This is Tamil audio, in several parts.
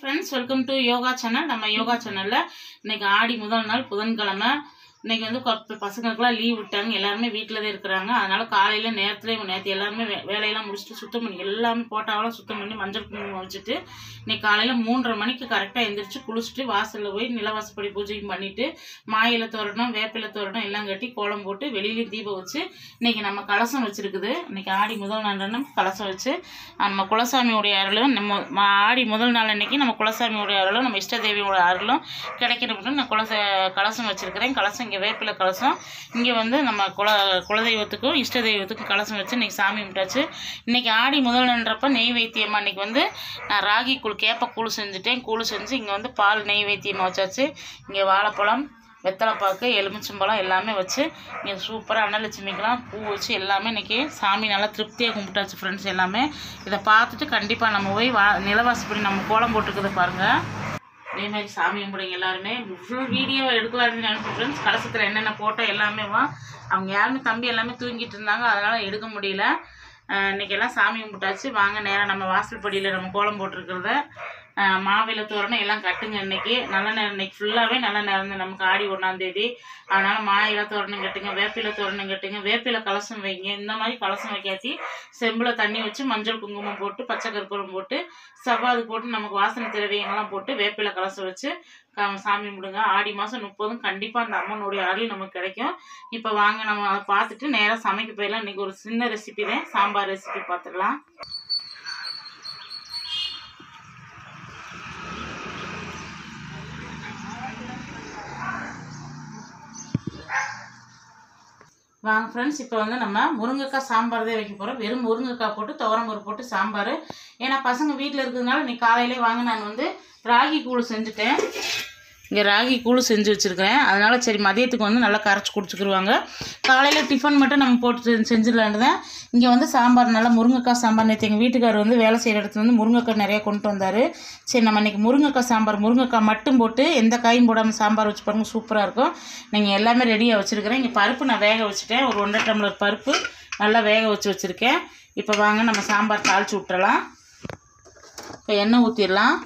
friends welcome to yoga channel நம்ம யோகா சேனலில் இன்னைக்கு ஆடி முதல் நாள் புதன்கிழமை இன்னைக்கு வந்து கொ- பசங்களுக்குலாம் லீவ் விட்டாங்க எல்லாருமே வீட்டில் தான் இருக்கிறாங்க அதனால காலையில் நேரத்துல நேற்று எல்லாருமே வே- வேலையெல்லாம் முடிச்சுட்டு சுத்தம் பண்ணி எல்லாமே போட்டாவெல்லாம் சுத்தம் பண்ணி மஞ்சள் குங்குமம் வச்சுட்டு இன்னைக்கு காலையில் மூன்றரை மணிக்கு கரெக்டாக எந்திரிச்சு குளிச்சுட்டு வாசலில் போய் நிலவாசப்படி பூஜையும் பண்ணிட்டு மாயில தோரணம் வேப்பிலை தோரணம் எல்லாம் கட்டி கோலம் போட்டு வெளியிலேயும் தீபம் வச்சு இன்னைக்கு நம்ம கலசம் வச்சிருக்குது இன்னைக்கு ஆடி முதல் நாள் நம்ம கலசம் வச்சு நம்ம குலசாமியோடைய அருளும் நம்ம ம- ஆடி முதல் நாள் அன்னைக்கு நம்ம குலசாமியோடைய அருளும் நம்ம இஷ்ட தேவியோட அருளும் கிடைக்கணும்னு நான் குலச கலசம் வச்சிருக்கிறேன் கலசம் இங்கே வேப்பிலை கலசம் இங்கே வந்து நம்ம குல குலதெய்வத்துக்கும் இஷ்ட தெய்வத்துக்கும் கலசம் வச்சு இன்னைக்கு சாமி கும்பிட்டாச்சு இன்னைக்கு ஆடி முதல் நாள்ன்றப்ப நெய் வைத்தியமா இன்னைக்கு வந்து நான் ராகி கூழ் கேப்ப கூழ் செஞ்சுட்டேன் கூழ் செஞ்சு இங்கே வந்து பால் நெய் வைத்தியமாக வச்சாச்சு இங்கே வாழைப்பழம் வெத்தலைப்பாக்கு எலுமிச்சம்பழம் எல்லாமே வச்சு இங்கே சூப்பராக அன்னலட்சுமிக்கெலாம் பூ வச்சு எல்லாமே இன்றைக்கி சாமி நல்லா திருப்தியாக கும்பிட்டாச்சு ஃப்ரெண்ட்ஸ் எல்லாமே இதை பார்த்துட்டு கண்டிப்பாக நம்ம போய் வா நிலவாசப்படி நம்ம கோலம் போட்டுருக்குது பாருங்கள் அதே மாதிரி சாமி கும்பிடுங்க எல்லாருமே ஃபுல் வீடியோ எடுக்கலாம்னு நினைச்சேன் ஃப்ரெண்ட்ஸ் கலசத்தில் என்னென்ன போட்டோ எல்லாமே வா அவங்க யாருமே தம்பி எல்லாமே தூங்கிட்டு இருந்தாங்க அதனால் எடுக்க முடியல அஹ் இன்னைக்கு எல்லாம் சாமி கும்பிட்டாச்சு வாங்க நேராக நம்ம வாசல்படியில் நம்ம கோலம் போட்டிருக்கிறத அஹ் மாவிளை தோரணம் எல்லாம் கட்டுங்க இன்னைக்கு நல்ல நேரம் இன்னைக்கு ஃபுல்லாகவே நல்ல நேரம் தான் நமக்கு ஆடி ஒன்றாந்தேதி அதனால் மாயிலை தோரணம் கட்டுங்க வேப்பிலை தோரணம் கட்டுங்க வேப்பிலை கலசம் வைங்க இந்த மாதிரி கலசம் வைக்காத்தி செம்பில் தண்ணி வச்சு மஞ்சள் குங்குமம் போட்டு பச்சை கற்பூரம் போட்டு செவ்வாது போட்டு நமக்கு வாசனை திரவியங்கள்லாம் போட்டு வேப்பிலை கலசம் வச்சு க- சாமி கும்பிடுங்க ஆடி மாதம் முப்பதும் கண்டிப்பாக அந்த அம்மனுடைய அருள் நமக்கு கிடைக்கும் இப்போ வாங்க நம்ம அதை பார்த்துட்டு நேராக சமைக்க போயிடலாம் இன்றைக்கி ஒரு சின்ன ரெசிபி தான் சாம்பார் ரெசிபி பார்த்துடலாம் வாங்க ஃப்ரெண்ட்ஸ் இப்போ வந்து நம்ம முருங்கைக்காய் சாம்பார் தான் வைக்க போகிறோம் வெறும் முருங்கைக்காய் போட்டு துவரம்பருப்பு போட்டு சாம்பார் ஏன்னா பசங்க வீட்டில் இருக்கிறதுனால இன்னைக்கு காலையிலே வாங்க நான் வந்து ராகி கூழ் செஞ்சுட்டேன் இங்கே ராகி கூழ் செஞ்சு வச்சுருக்கிறேன் அதனால் சரி மதியத்துக்கு வந்து நல்லா கரைச்சி குடிச்சுக்கிருவாங்க காலையில் டிஃபன் மட்டும் நம்ம போட்டு செ- செஞ்சிடலான்னு தான் இங்கே வந்து சாம்பார் நல்லா முருங்கைக்காய் சாம்பார் நேற்று எங்கள் வீட்டுக்காரர் வந்து வேலை செய்கிற இடத்துல வந்து முருங்கைக்காய் நிறையா கொண்டு வந்தார் சரி நம்ம இன்றைக்கி முருங்கைக்காய் சாம்பார் முருங்கைக்காய் மட்டும் போட்டு எந்த காயும் போடாமல் சாம்பார் வச்சு பாருங்க சூப்பராக இருக்கும் நீங்கள் எல்லாமே ரெடியாக வச்சுருக்கிறேன் இங்கே பருப்பு நான் வேக வச்சுட்டேன் ஒரு ஒன்றரை டம்ளர் பருப்பு நல்லா வேக வச்சு வச்சுருக்கேன் இப்போ வாங்க நம்ம சாம்பார் தாளித்து விட்டுறலாம் இப்போ எண்ணெய் ஊற்றிடலாம்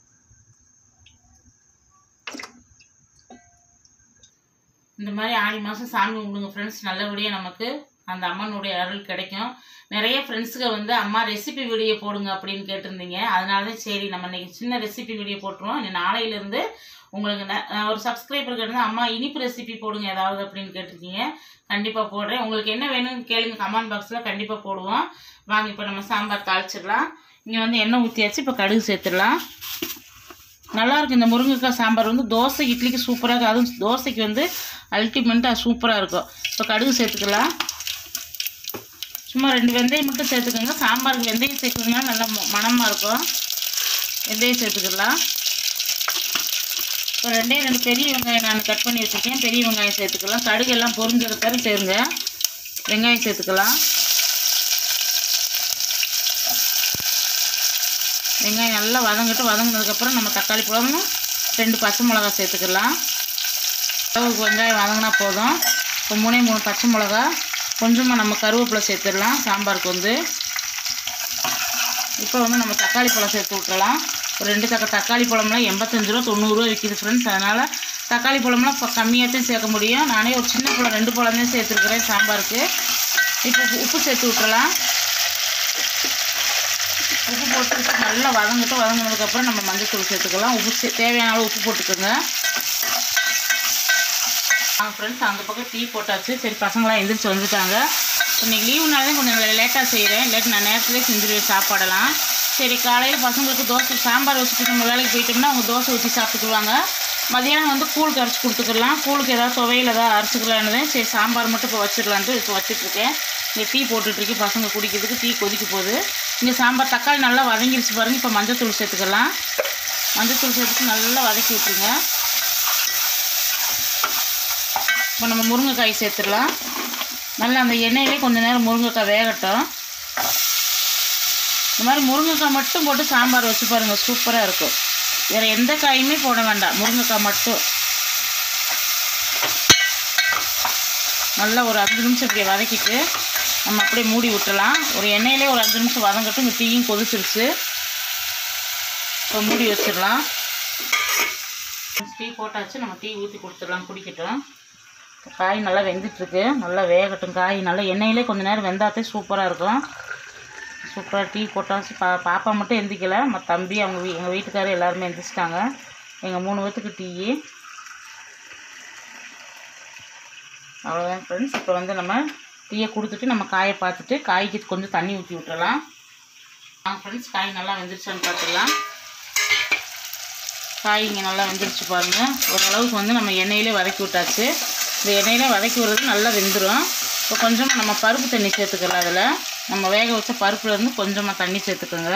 இந்த மாதிரி ஆடி மாதம் சாமி கும்பிடுங்க ஃப்ரெண்ட்ஸ் நல்லபடியாக நமக்கு அந்த அம்மனுடைய அருள் கிடைக்கும் நிறைய ஃப்ரெண்ட்ஸுங்க வந்து அம்மா ரெசிபி வீடியோ போடுங்க அப்படின்னு கேட்டிருந்தீங்க அதனால தான் சரி நம்ம இன்னைக்கு சின்ன ரெசிபி வீடியோ போட்டுருவோம் இனி நாளையிலேருந்து உங்களுக்கு ந- அஹ் ஒரு சப்ஸ்கிரைபர் கேட்டிருந்தா அம்மா இனிப்பு ரெசிபி போடுங்க ஏதாவது அப்படின்னு கேட்டிருக்கீங்க கண்டிப்பாக போடுறேன் உங்களுக்கு என்ன வேணும்னு கேளுங்க கமெண்ட் பாக்ஸில் கண்டிப்பாக போடுவோம் வாங்க இப்போ நம்ம சாம்பார் தாளிச்சிடலாம் இங்கே வந்து எண்ணெய் ஊற்றியாச்சு இப்போ கடுகு சேர்த்துடலாம் நல்லா இருக்கு இந்த முருங்கைக்காய் சாம்பார் வந்து தோசை இட்லிக்கு சூப்பராக இருக்கும் அதுவும் தோசைக்கு வந்து அல்டிமேட்டாக சூப்பராக இருக்கும் இப்போ கடுகு சேர்த்துக்கலாம் சும்மா ரெண்டு வெந்தயம் மட்டும் சேர்த்துக்கோங்க சாம்பாருக்கு வெந்தயம் சேர்க்குறதுனால நல்லா ம- மணமா இருக்கும் வெந்தயம் சேர்த்துக்கலாம் இப்போ ரெண்டே ரெண்டு பெரிய வெங்காயம் நான் கட் பண்ணி வச்சுருக்கேன் பெரிய வெங்காயம் சேர்த்துக்கலாம் கடுகு எல்லாம் பொரிஞ்சதுக்காரு சேருங்க வெங்காயம் சேர்த்துக்கலாம் வெங்காயம் நல்லா வதங்கிட்டு வதங்கினதுக்கப்புறம் நம்ம தக்காளி பழமும் ரெண்டு பச்சை மிளகா சேர்த்துக்கலாம் அளவுக்கு வெங்காயம் வதங்கினா போதும் இப்போ மூணே மூணு பச்சை மிளகா கொஞ்சமாக நம்ம கருவேப்பிலை சேர்த்துடலாம் சாம்பாருக்கு வந்து இப்போ வந்து நம்ம தக்காளி பழம் சேர்த்து விட்டுறலாம் ஒரு ரெண்டு தக்க தக்காளி பழம்லாம் எண்பத்தஞ்சு ரூபா தொண்ணூறுரூவா விற்கிது ஃப்ரெண்ட்ஸ் அதனால் தக்காளி பழம்லாம் இப்போ கம்மியாக தான் சேர்க்க முடியும் நானே ஒரு சின்ன பழம் ரெண்டு பழம் தான் சேர்த்துருக்குறேன் சாம்பாருக்கு இப்போ உப்பு சேர்த்து விட்டுறலாம் உப்பு போட்டு நல்லா வதங்கிட்டு வதங்கினதுக்கப்புறம் நம்ம மஞ்சள் சேர்த்துக்கலாம் உப்பு சே- தேவையான அளவு உப்பு போட்டுக்கோங்க ஆ ஃப்ரெண்ட்ஸ் அந்த பக்கம் டீ போட்டாச்சு சரி பசங்களாம் எந்திரிச்சு வந்துட்டாங்க இன்னைக்கு லீவுனால தான் கொஞ்சம் லேட்டாக செய்கிறேன் இல்லாட்டி நான் நேரத்துலேயே செஞ்சுருவேன் சாப்பாடெல்லாம் சரி காலையில் பசங்களுக்கு தோசை சாம்பார் வச்சுட்டு நம்ம வேலைக்கு போயிட்டோம்னா அவங்க தோசை ஊற்றி சாப்பிட்டுக்குவாங்க மதியானம் வந்து கூழ் கரைச்சி கொடுத்துக்கலாம் கூழுக்கு ஏதாவது துவையில் ஏதாவது அரைச்சிக்கலான்னு தான் சரி சாம்பார் மட்டும் இப்போ வச்சிடலான்ட்டு இப்போ வச்சிட்ருக்கேன் இங்கே டீ போட்டுட்ருக்கு பசங்க குடிக்கிறதுக்கு டீ கொதிக்க போகுது இங்கே சாம்பார் தக்காளி நல்லா வதங்கிருச்சு பாருங்க இப்போ மஞ்சத்தூள் சேர்த்துக்கலாம் மஞ்சத்தூள் சேர்த்துட்டு நல்லா வதக்கி விட்டுருங்க இப்போ நம்ம முருங்கைக்காய் சேர்த்துடலாம் நல்லா அந்த எண்ணெயிலே கொஞ்ச நேரம் முருங்கைக்காய் வேகட்டும் இந்த மாதிரி முருங்கைக்காய் மட்டும் போட்டு சாம்பார் வச்சு பாருங்கள் சூப்பராக இருக்கும் வேறு எந்த காயுமே போட வேண்டாம் முருங்கைக்காய் மட்டும் நல்லா ஒரு அஞ்சு நிமிஷம் இப்படி வதக்கிட்டு நம்ம அப்படியே மூடி விட்டுறலாம் ஒரு எண்ணெயிலே ஒரு அஞ்சு நிமிஷம் வதங்கட்டும் இந்த டீயும் கொதிச்சிருச்சு இப்போ மூடி வச்சிடலாம் டீ போட்டாச்சு நம்ம டீ ஊற்றி கொடுத்துடலாம் குடிக்கட்டும் காய் நல்லா வெந்துட்டுருக்கு நல்லா வேகட்டும் காய் நல்லா எண்ணெயிலே கொஞ்ச நேரம் வெந்தாத்தே சூப்பராக இருக்கும் சூப்பராக டீ போட்டாச்சு பா பாப்பா மட்டும் எந்திக்கல மற்ற தம்பி அவங்க வீ எங்கள் வீட்டுக்காரர் எல்லாருமே எந்திரிச்சிட்டாங்க எங்கள் மூணு பேர்த்துக்கு டீ அவ்வளோதான் ஃப்ரெண்ட்ஸ் இப்போ வந்து நம்ம டீயை கொடுத்துட்டு நம்ம காயை பார்த்துட்டு காய்க்கு கொஞ்சம் தண்ணி ஊற்றி விட்டுறலாம் ஆ ஃப்ரெண்ட்ஸ் காய் நல்லா வெந்துருச்சான்னு பார்த்துடலாம் காய் இங்கே நல்லா வெந்துருச்சு பாருங்கள் ஓரளவுக்கு வந்து நம்ம எண்ணெயிலே வதக்கி விட்டாச்சு இந்த எண்ணெயிலே வதக்கி விடுறது நல்லா வெந்துடும் இப்போ கொஞ்சமாக நம்ம பருப்பு தண்ணி சேர்த்துக்கலாம் அதில் நம்ம வேக வச்ச பருப்புலேருந்து கொஞ்சமாக தண்ணி சேர்த்துக்கோங்க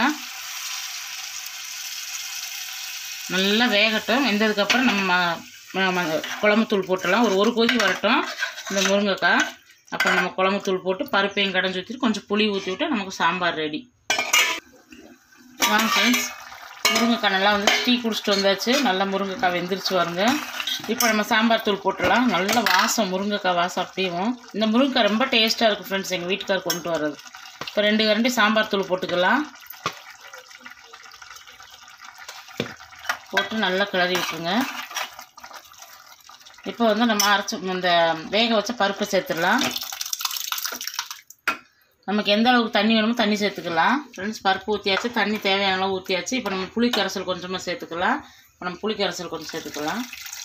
நல்லா வேகட்டும் வெந்ததுக்கப்புறம் நம்ம ம- ம- குழம்புத்தூள் போட்டுடலாம் ஒரு ஒரு கொதி வரட்டும் இந்த முருங்கைக்காய் அப்புறம் நம்ம குழம்புத்தூள் போட்டு பருப்பையும் கடைஞ்சி ஊற்றிட்டு கொஞ்சம் புளி ஊற்றி விட்டு நமக்கு சாம்பார் ரெடி வாங்க ஃப்ரெண்ட்ஸ் முருங்கைக்காய் நல்லா வந்து டீ குடிச்சிட்டு வந்தாச்சு நல்லா முருங்கைக்காய் வெந்துருச்சு வருங்க இப்போ நம்ம சாம்பார் தூள் போட்டுடலாம் நல்ல வாசம் முருங்கைக்காய் வாசம் அப்படியும் இந்த முருங்கைக்காய் ரொம்ப டேஸ்ட்டாக இருக்கும் ஃப்ரெண்ட்ஸ் எங்கள் வீட்டுக்கார் கொண்டு வர்றது இப்போ ரெண்டு கரண்டி சாம்பார் தூள் போட்டுக்கலாம் போட்டு நல்லா கிளறி விட்டுருங்க இப்போ வந்து நம்ம அரைச்சி இந்த வேக வச்ச பருப்பை சேர்த்துடலாம் நமக்கு எந்த அளவுக்கு தண்ணி வேணுமோ தண்ணி சேர்த்துக்கலாம் ஃப்ரெண்ட்ஸ் பருப்பு ஊற்றியாச்சு தண்ணி தேவையான அளவு ஊற்றியாச்சு இப்போ நம்ம புளி கரைசல் கொஞ்சமாக சேர்த்துக்கலாம் இப்போ நம்ம புளி கரைசல் கொஞ்சம் சேர்த்துக்கலாம்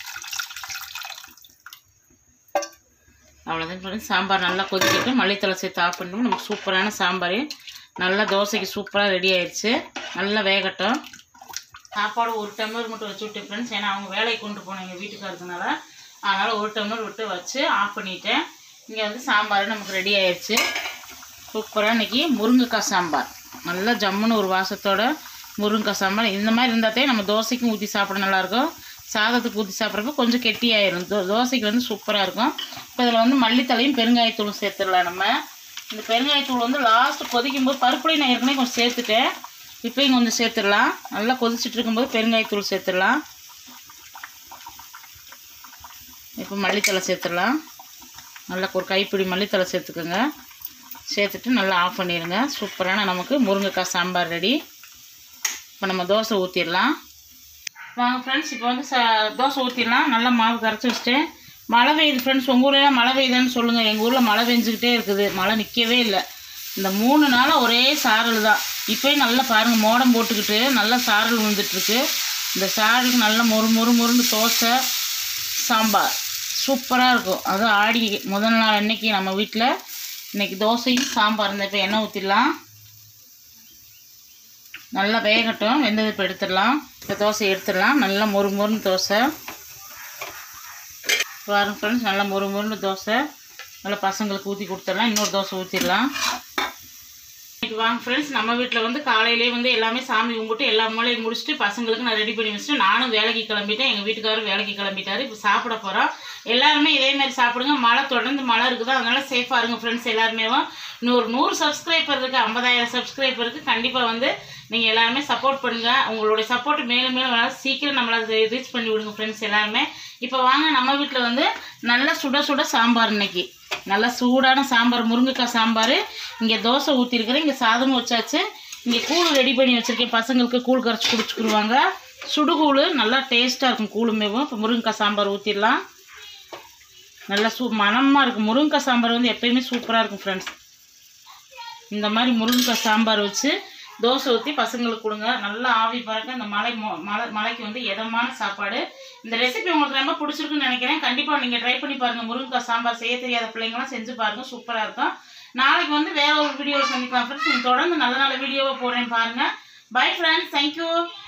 அவ்வளோதான் ஃப்ரெண்ட்ஸ் சாம்பார் நல்லா கொதிக்கிட்டு மல்லித்தலை சேர்த்து ஆஃப் பண்ணணும் நமக்கு சூப்பரான சாம்பார் நல்லா தோசைக்கு சூப்பராக ரெடி ஆயிடுச்சு நல்லா வேகட்டும் சாப்பாடு ஒரு டம்ளர் மட்டும் வச்சு விட்டேன் ஃப்ரெண்ட்ஸ் ஏன்னா அவங்க வேலைக்கு கொண்டு போனேன் எங்கள் வீட்டுக்காரதுனால அதனால் ஒரு டம்ளர் விட்டு வச்சு ஆஃப் பண்ணிட்டேன் இங்கே வந்து சாம்பார் நமக்கு ரெடி ஆயிடுச்சு சூப்பராக இன்னைக்கு முருங்கைக்காய் சாம்பார் நல்லா ஜம்முன்னு ஒரு வாசத்தோட முருங்கைக்காய் சாம்பார் இந்த மாதிரி இருந்தாத்தே நம்ம தோசைக்கும் ஊற்றி சாப்பிட நல்லாயிருக்கும் சாதத்துக்கு ஊற்றி சாப்பிட்றப்ப கொஞ்சம் கெட்டியாயிரும் தோ தோசைக்கு வந்து சூப்பராக இருக்கும் இப்போ இதில் வந்து மல்லித்தலையும் பெருங்காயத்தூளும் சேர்த்துடலாம் நம்ம இந்த பெருங்காயத்தூள் வந்து லாஸ்ட் கொதிக்கும் போது பருப்புலையும் நான் ஏற்கனவே கொஞ்சம் சேர்த்துட்டேன் இப்போயும் கொஞ்சம் சேர்த்துடலாம் நல்லா கொதிச்சுட்டு இருக்கும்போது பெருங்காயத்தூள் சேர்த்துடலாம் இப்போ மல்லித்தலை சேர்த்துடலாம் நல்லா ஒரு கைப்பிடி மல்லித்தலை சேர்த்துக்கோங்க சேர்த்துட்டு நல்லா ஆஃப் பண்ணிடுங்க சூப்பரான நமக்கு முருங்கைக்காய் சாம்பார் ரெடி இப்போ நம்ம தோசை ஊற்றிடலாம் வாங்க ஃப்ரெண்ட்ஸ் இப்போ வந்து ச தோசை ஊற்றிடலாம் நல்லா மாவு கரைச்சி வச்சுட்டேன் மழை பெய்யுது ஃப்ரெண்ட்ஸ் உங்கள் ஊர்லாம் மழை பெய்யுதுன்னு சொல்லுங்கள் எங்கள் ஊரில் மழை பெஞ்சிக்கிட்டே இருக்குது மழை நிற்கவே இல்லை இந்த மூணு நாளாக ஒரே சாரல் தான் இப்போயும் நல்லா பாருங்கள் மோடம் போட்டுக்கிட்டு நல்லா சாரல் விழுந்துட்டுருக்கு இந்த சாரலுக்கு நல்லா மொறு மொறு மொறுன்னு தோசை சாம்பார் சூப்பராக இருக்கும் அதுவும் ஆடி முதல் நாள் அன்னைக்கு நம்ம வீட்டில் இன்னைக்கு தோசையும் சாம்பார் இந்த இப்போ எண்ணெய் ஊற்றிடலாம் நல்லா வேகட்டும் வெந்தது இப்போ எடுத்துடலாம் இப்போ தோசை எடுத்துடலாம் நல்லா மொறு மொறுன்னு தோசை பாருங்க ஃப்ரெண்ட்ஸ் நல்லா மொறு மொறுன்னு தோசை நல்லா பசங்களுக்கு ஊற்றி கொடுத்துடலாம் இன்னொரு தோசை ஊற்றிடலாம் இன்னைக்கு வாங்க ஃப்ரெண்ட்ஸ் நம்ம வீட்டில் வந்து காலையிலேயே வந்து எல்லாமே சாமி கும்பிட்டு எல்லா மூலையும் முடிச்சுட்டு பசங்களுக்கு நான் ரெடி பண்ணி வச்சுட்டு நானும் வேலைக்கு கிளம்பிட்டேன் எங்கள் வீட்டுக்காரரும் வேலைக்கு கிளம்பிட்டாரு இப்போ சாப்பிட போகிறோம் எல்லாருமே இதே மாதிரி சாப்பிடுங்க மழை தொடர்ந்து மழை இருக்குது அதனால சேஃபாக இருங்க ஃப்ரெண்ட்ஸ் எல்லாருமே நூறு நூறு சப்ஸ்கிரைபர் இருக்குது ஐம்பதாயிரம் சப்ஸ்கிரைபர் இருக்குது கண்டிப்பாக வந்து நீங்கள் எல்லாருமே சப்போர்ட் பண்ணுங்கள் உங்களுடைய சப்போர்ட் மேலும் மேலும் வேணாலும் சீக்கிரம் நம்மளை ரீச் பண்ணி விடுங்க ஃப்ரெண்ட்ஸ் எல்லாருமே இப்போ வாங்க நம்ம வீட்டில் வந்து நல்லா சுட சுட சாம்பார் இன்னைக்கு நல்லா சூடான சாம்பார் முருங்கைக்காய் சாம்பார் இங்கே தோசை ஊற்றிருக்கிறேன் இங்கே சாதமும் வச்சாச்சு இங்கே கூழ் ரெடி பண்ணி வச்சுருக்கேன் பசங்களுக்கு கூழ் கரைச்சி குடிச்சுக்கிடுவாங்க சுடுகூழ் நல்லா டேஸ்ட்டாக இருக்கும் கூழுமேவும் இப்போ முருங்கைக்காய் சாம்பார் ஊற்றிடலாம் நல்லா சூ மணமாக இருக்கும் முருங்கைக்காய் சாம்பார் வந்து எப்பயுமே சூப்பராக இருக்கும் ஃப்ரெண்ட்ஸ் இந்த மாதிரி முருங்கைக்காய் சாம்பார் வச்சு தோசை ஊற்றி பசங்களுக்கு கொடுங்க நல்லா ஆவி பறக்க இந்த மலை மொ- மலை மலைக்கு வந்து இதமான சாப்பாடு இந்த ரெசிபி உங்களுக்கு ரொம்ப பிடிச்சிருக்குன்னு நினைக்கிறேன் கண்டிப்பாக நீங்கள் ட்ரை பண்ணி பாருங்கள் முருங்கைக்காய் சாம்பார் செய்ய தெரியாத பிள்ளைங்களாம் செஞ்சு பாருங்கள் சூப்பராக இருக்கும் நாளைக்கு வந்து வேற ஒரு வீடியோவில் சந்திக்கலாம் ஃப்ரெண்ட்ஸ் தொடர்ந்து நல்ல நல்ல வீடியோவை போடுறேன் பாருங்கள் பை ஃப்ரெண்ட்ஸ் தேங்க்யூ